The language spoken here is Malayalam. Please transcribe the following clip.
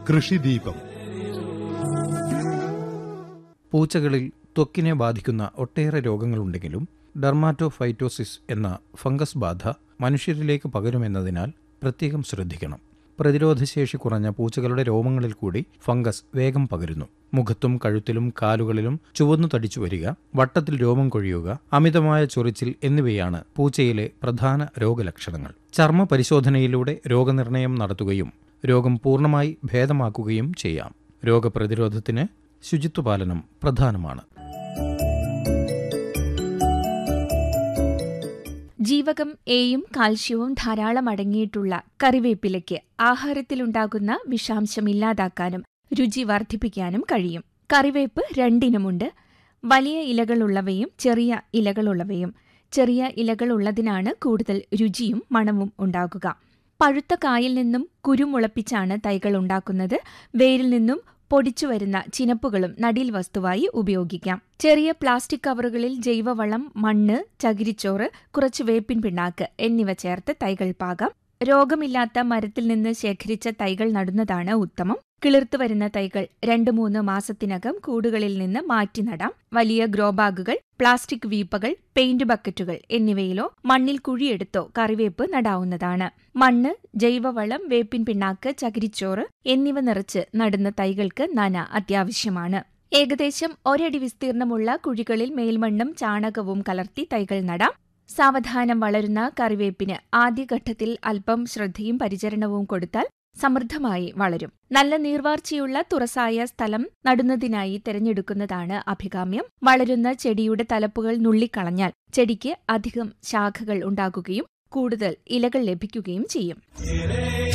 കൃഷിദീപം പൂച്ചകളിൽ ത്വക്കിനെ ബാധിക്കുന്ന ഒട്ടേറെ രോഗങ്ങളുണ്ടെങ്കിലും ഡെർമാറ്റോഫൈറ്റോസിസ് എന്ന ഫംഗസ് ബാധ മനുഷ്യരിലേക്ക് പകരുമെന്നതിനാൽ പ്രത്യേകം ശ്രദ്ധിക്കണം പ്രതിരോധശേഷി കുറഞ്ഞ പൂച്ചകളുടെ രോമങ്ങളിൽ കൂടി ഫംഗസ് വേഗം പകരുന്നു മുഖത്തും കഴുത്തിലും കാലുകളിലും ചുവന്നു തടിച്ചു വരിക വട്ടത്തിൽ രോമം കൊഴിയുക അമിതമായ ചൊറിച്ചിൽ എന്നിവയാണ് പൂച്ചയിലെ പ്രധാന രോഗലക്ഷണങ്ങൾ ചർമ്മ പരിശോധനയിലൂടെ രോഗനിർണയം നടത്തുകയും രോഗം പൂർണ്ണമായി ഭേദമാക്കുകയും ചെയ്യാം രോഗപ്രതിരോധത്തിന് ശുചിത്വപാലനം പ്രധാനമാണ് ജീവകം എയും കാൽസ്യവും ധാരാളം അടങ്ങിയിട്ടുള്ള കറിവേപ്പിലയ്ക്ക് ആഹാരത്തിലുണ്ടാകുന്ന വിഷാംശം ഇല്ലാതാക്കാനും രുചി വർദ്ധിപ്പിക്കാനും കഴിയും കറിവേപ്പ് രണ്ടിനുമുണ്ട് വലിയ ഇലകളുള്ളവയും ചെറിയ ഇലകളുള്ളവയും ചെറിയ ഇലകളുള്ളതിനാണ് കൂടുതൽ രുചിയും മണവും ഉണ്ടാകുക പഴുത്ത കായിൽ നിന്നും കുരുമുളപ്പിച്ചാണ് തൈകൾ ഉണ്ടാക്കുന്നത് വേരിൽ നിന്നും പൊടിച്ചു വരുന്ന ചിനപ്പുകളും നടീൽ വസ്തുവായി ഉപയോഗിക്കാം ചെറിയ പ്ലാസ്റ്റിക് കവറുകളിൽ ജൈവവളം മണ്ണ് ചകിരിച്ചോറ് കുറച്ച് വേപ്പിൻ പിണ്ണാക്ക് എന്നിവ ചേർത്ത് തൈകൾ പാകാം രോഗമില്ലാത്ത മരത്തിൽ നിന്ന് ശേഖരിച്ച തൈകൾ നടുന്നതാണ് ഉത്തമം കിളിർത്തു വരുന്ന തൈകൾ രണ്ട് മൂന്ന് മാസത്തിനകം കൂടുകളിൽ നിന്ന് മാറ്റി നടാം വലിയ ഗ്രോ ബാഗുകൾ പ്ലാസ്റ്റിക് വീപ്പകൾ പെയിന്റ് ബക്കറ്റുകൾ എന്നിവയിലോ മണ്ണിൽ കുഴിയെടുത്തോ കറിവേപ്പ് നടാവുന്നതാണ് മണ്ണ് ജൈവവളം വേപ്പിൻ പിണ്ണാക്ക് ചകിരിച്ചോറ് എന്നിവ നിറച്ച് നടുന്ന തൈകൾക്ക് നന അത്യാവശ്യമാണ് ഏകദേശം ഒരടി വിസ്തീർണമുള്ള കുഴികളിൽ മേൽമണ്ണും ചാണകവും കലർത്തി തൈകൾ നടാം സാവധാനം വളരുന്ന കറിവേപ്പിന് ആദ്യഘട്ടത്തിൽ അല്പം ശ്രദ്ധയും പരിചരണവും കൊടുത്താൽ സമൃദ്ധമായി വളരും നല്ല നീർവാർച്ചയുള്ള തുറസായ സ്ഥലം നടുന്നതിനായി തിരഞ്ഞെടുക്കുന്നതാണ് അഭികാമ്യം വളരുന്ന ചെടിയുടെ തലപ്പുകൾ നുള്ളിക്കളഞ്ഞാൽ ചെടിക്ക് അധികം ശാഖകൾ ഉണ്ടാകുകയും കൂടുതൽ ഇലകൾ ലഭിക്കുകയും ചെയ്യും